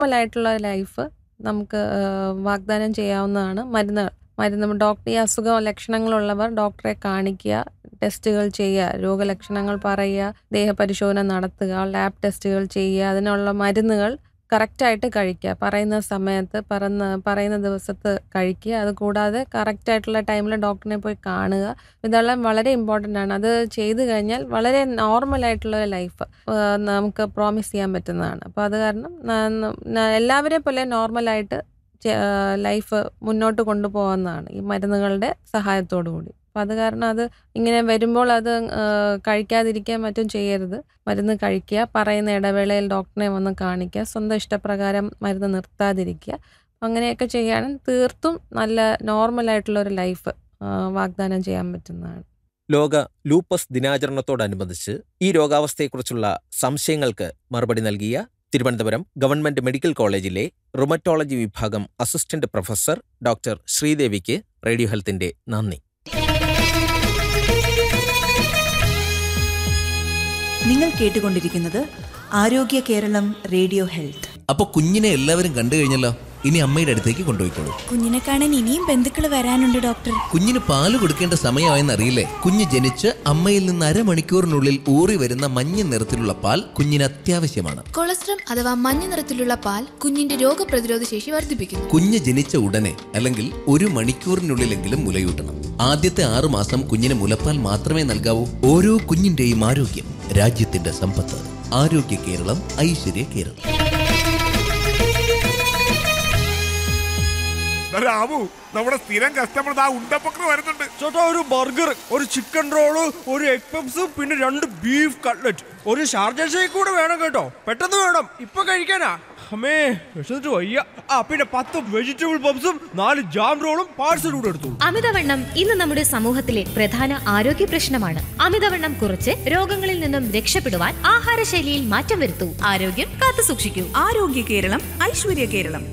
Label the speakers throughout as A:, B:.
A: നോർമലായിട്ടുള്ള ലൈഫ് നമുക്ക് ഏഹ്, വാഗ്ദാനം ചെയ്യാവുന്നതാണ് മരുന്ന് മരുന്ന് ഡോക്ടർ ഈ അസുഖ ലക്ഷണങ്ങളുള്ളവർ ഡോക്ടറെ കാണിക്കുക ടെസ്റ്റുകൾ ചെയ്യുക രോഗലക്ഷണങ്ങൾ പറയുക ദേഹപരിശോധന നടത്തുക ലാബ് ടെസ്റ്റുകൾ ചെയ്യുക അതിനുള്ള മരുന്നുകൾ കറക്റ്റായിട്ട് കഴിക്കുക പറയുന്ന സമയത്ത് പറയുന്ന പറയുന്ന ദിവസത്ത് കഴിക്കുക അതുകൂടാതെ കറക്റ്റായിട്ടുള്ള ടൈമിൽ ഡോക്ടറിനെ പോയി കാണുക ഇതെല്ലാം വളരെ ഇമ്പോർട്ടൻ്റ് ആണ് അത് ചെയ്തു കഴിഞ്ഞാൽ വളരെ നോർമലായിട്ടുള്ള ലൈഫ് നമുക്ക് പ്രോമിസ് ചെയ്യാൻ പറ്റുന്നതാണ് അപ്പോൾ അത് കാരണം ന- ന- എല്ലാവരെയും പോലെ നോർമലായിട്ട് ലൈഫ് മുന്നോട്ട് കൊണ്ടുപോകാവുന്നതാണ് ഈ മരുന്നുകളുടെ സഹായത്തോടു കൂടി അപ്പം അത് കാരണം അത് ഇങ്ങനെ വരുമ്പോൾ അത് ആ, കഴിക്കാതിരിക്കാൻ മറ്റും ചെയ്യരുത് മരുന്ന് കഴിക്കുക പറയുന്ന ഇടവേളയിൽ ഡോക്ടറെ വന്ന് കാണിക്കുക സ്വന്തം ഇഷ്ടപ്രകാരം മരുന്ന് നിർത്താതിരിക്കുക അങ്ങനെയൊക്കെ ചെയ്യാനും തീർത്തും നല്ല നോർമലായിട്ടുള്ള ഒരു ലൈഫ് വാഗ്ദാനം ചെയ്യാൻ പറ്റുന്നതാണ്
B: ലോക ലൂപ്പസ് ദിനാചരണത്തോടനുബന്ധിച്ച് ഈ രോഗാവസ്ഥയെക്കുറിച്ചുള്ള സംശയങ്ങൾക്ക് മറുപടി നൽകിയ തിരുവനന്തപുരം ഗവൺമെന്റ് മെഡിക്കൽ കോളേജിലെ റുമറ്റോളജി വിഭാഗം അസിസ്റ്റന്റ് പ്രൊഫസർ ഡോക്ടർ ശ്രീദേവിക്ക് റേഡിയോ ഹെൽത്തിന്റെ നന്ദി
C: നിങ്ങൾ കേട്ടുകൊണ്ടിരിക്കുന്നത് ആരോഗ്യ കേരളം റേഡിയോ ഹെൽത്ത്
D: അപ്പൊ കുഞ്ഞിനെ എല്ലാവരും കണ്ടു കഴിഞ്ഞല്ലോ ഇനി അമ്മയുടെ അടുത്തേക്ക് കൊണ്ടുപോയിക്കോളൂ
E: കുഞ്ഞിനെ കാണാൻ ഇനിയും ബന്ധുക്കൾ വരാനുണ്ട് ഡോക്ടർ
D: കുഞ്ഞിന് പാല് കൊടുക്കേണ്ട സമയമായെന്ന് അറിയില്ലേ കുഞ്ഞ് ജനിച്ച് അമ്മയിൽ നിന്ന് അരമണിക്കൂറിനുള്ളിൽ ഊറി വരുന്ന മഞ്ഞ നിറത്തിലുള്ള പാൽ കുഞ്ഞിന് അത്യാവശ്യമാണ്
F: കൊളസ്ട്രം അഥവാ മഞ്ഞ നിറത്തിലുള്ള പാൽ കുഞ്ഞിന്റെ രോഗപ്രതിരോധ ശേഷി വർദ്ധിപ്പിക്കുന്നു
D: കുഞ്ഞ് ജനിച്ച ഉടനെ അല്ലെങ്കിൽ ഒരു മണിക്കൂറിനുള്ളിലെങ്കിലും മുലയൂട്ടണം ആദ്യത്തെ ആറു മാസം കുഞ്ഞിന് മുലപ്പാൽ മാത്രമേ നൽകാവൂ ഓരോ കുഞ്ഞിന്റെയും ആരോഗ്യം രാജ്യത്തിന്റെ സമ്പത്ത് ആരോഗ്യ കേരളം ഐശ്വര്യ കേരളം
G: രാമു നമ്മുടെ സ്ഥിരം കസ്റ്റമർ ആ ഉണ്ടപ്പക്കർ വരുന്നുണ്ട്
H: ചേട്ടാ ഒരു ബർഗർ ഒരു ചിക്കൻ റോള് ഒരു എഗ് പപ്സ് പിന്നെ രണ്ട് ബീഫ് കട്ട്ലറ്റ് ഒരു ഷാർജ ഷേക്ക് കൂടെ വേണം കേട്ടോ പെട്ടെന്ന് വേണം ഇപ്പൊ കഴിക്കാനാ അമ്മേ വിശന്നിട്ട് വയ്യ ആ പിന്നെ പത്ത് വെജിറ്റബിൾ പപ്സും നാല് ജാം റോളും പാഴ്സൽ കൂടെ എടുത്തു
I: അമിതവണ്ണം ഇന്ന് നമ്മുടെ സമൂഹത്തിലെ പ്രധാന ആരോഗ്യ പ്രശ്നമാണ് അമിതവണ്ണം കുറച്ച് രോഗങ്ങളിൽ നിന്നും രക്ഷപ്പെടുവാൻ ആഹാരശൈലിയിൽ മാറ്റം വരുത്തൂ ആരോഗ്യം കാത്തു സൂക്ഷിക്കൂ
C: ആരോഗ്യ കേരളം ഐശ്വര്യ കേരളം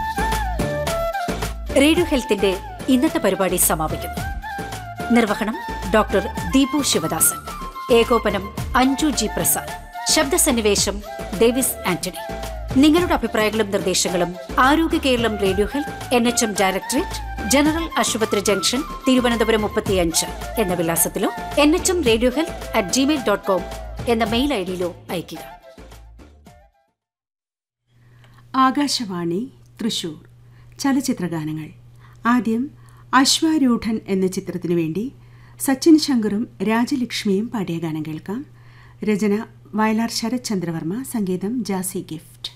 J: റേഡിയോ ഹെൽത്തിന്റെ ഇന്നത്തെ പരിപാടി സമാപിക്കുന്നു നിർവഹണം ഡോക്ടർ ദീപു ശിവദാസൻ ഏകോപനം അഞ്ജു ജി പ്രസാദ് ശബ്ദസന്നിവേശം ഡേവിസ് ആന്റണി നിങ്ങളുടെ അഭിപ്രായങ്ങളും നിർദ്ദേശങ്ങളും Arogya Keralam radio health N H M directorate general ആശുപത്രി ജംഗ്ഷൻ തിരുവനന്തപുരം മുപ്പത്തിയഞ്ച് എന്ന വിലാസത്തിലോ N H M radio health at Gmail dot com എന്ന മെയിൽ ഐ ഡിയിലോ അയയ്ക്കുക
K: ആകാശവാണി തൃശൂർ ചലച്ചിത്രഗാനങ്ങൾ ആദ്യം അശ്വാരൂഢൻ എന്ന ചിത്രത്തിനു വേണ്ടി സച്ചിൻ ശങ്കറും രാജലക്ഷ്മിയും പാടിയ ഗാനം കേൾക്കാം രചന വയലാർ ശരത് ചന്ദ്രവർമ്മ സംഗീതം ജാസി ഗിഫ്റ്റ്